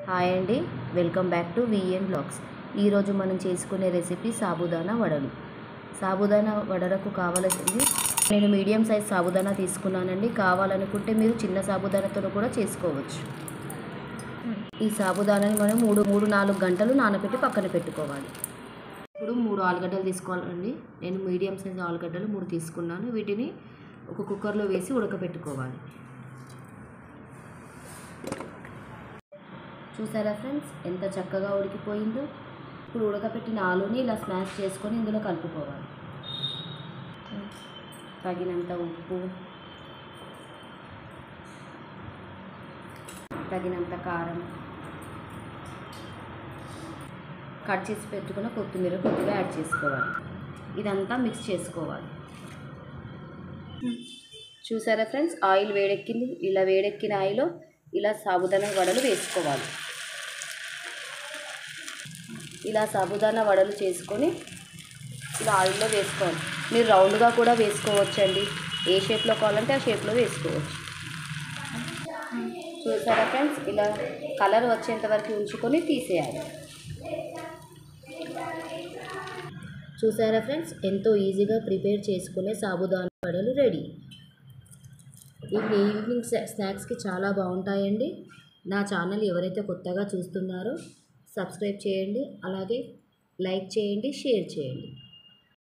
hi అండి welcome back to V బ్లాగ్స్ vlogs మనం చేసుకునే రెసిపీ సాబుదానా వడలు సాబుదానా వడలకు కావాల్సింది నేను మీడియం సైజ్ సాబుదానా తీసుకున్నానండి కావాలనుకుంటే మీరు చిన్న సాబుదానాతో కూడా చేసుకోవచ్చు ఈ సాబుదానాని మనం మూడు మూడు నాలుగు గంటలు నానబెట్టి పక్కన పెట్టుకోవాలి ఇప్పుడు మూడు ఆలుగడ్డలు తీసుకోవాలండి నేను మీడియం సైజ్ ఆలుగడ్డలు మూడు తీసుకున్నాను వీటిని ఒక కుక్కర్లో వేసి ఉడకబెట్టుకోవాలి చూసారా ఫ్రెండ్స్ ఎంత చక్కగా ఉడికిపోయిందో ఇప్పుడు ఉడకపెట్టిన ఆలుని ఇలా స్మాష్ చేసుకొని ఇందులో కలుపుకోవాలి తగినంత ఉప్పు తగినంత కారం కట్ చేసి పెట్టుకున్న కొత్తిమీర కొద్దిగా యాడ్ చేసుకోవాలి ఇదంతా మిక్స్ చేసుకోవాలి చూసారా ఫ్రెండ్స్ ఆయిల్ వేడెక్కింది ఇలా వేడెక్కిన ఆయిల్ ఇలా సాబుదానా వడలు వేసుకోవాలి ఇలా సాబుదానా వడలు చేసుకొని ఇలా ఆయిల్లో వేసుకోవాలి మీరు రౌండ్గా కూడా వేసుకోవచ్చండి ఏ షేప్లో కావాలంటే ఆ షేప్లో వేసుకోవచ్చు చూసారా ఫ్రెండ్స్ ఇలా కలర్ వచ్చేంత వరకు ఉంచుకొని తీసేయాలి చూసారా ఫ్రెండ్స్ ఎంతో ఈజీగా ప్రిపేర్ చేసుకునే సాబుదానా వడలు రెడీ ఇవి ఈవినింగ్ స్నాక్స్కి చాలా బాగుంటాయండి నా ఛానల్ ఎవరైతే కొత్తగా చూస్తున్నారో సబ్స్క్రైబ్ చేయండి అలాగే లైక్ చేయండి షేర్ చేయండి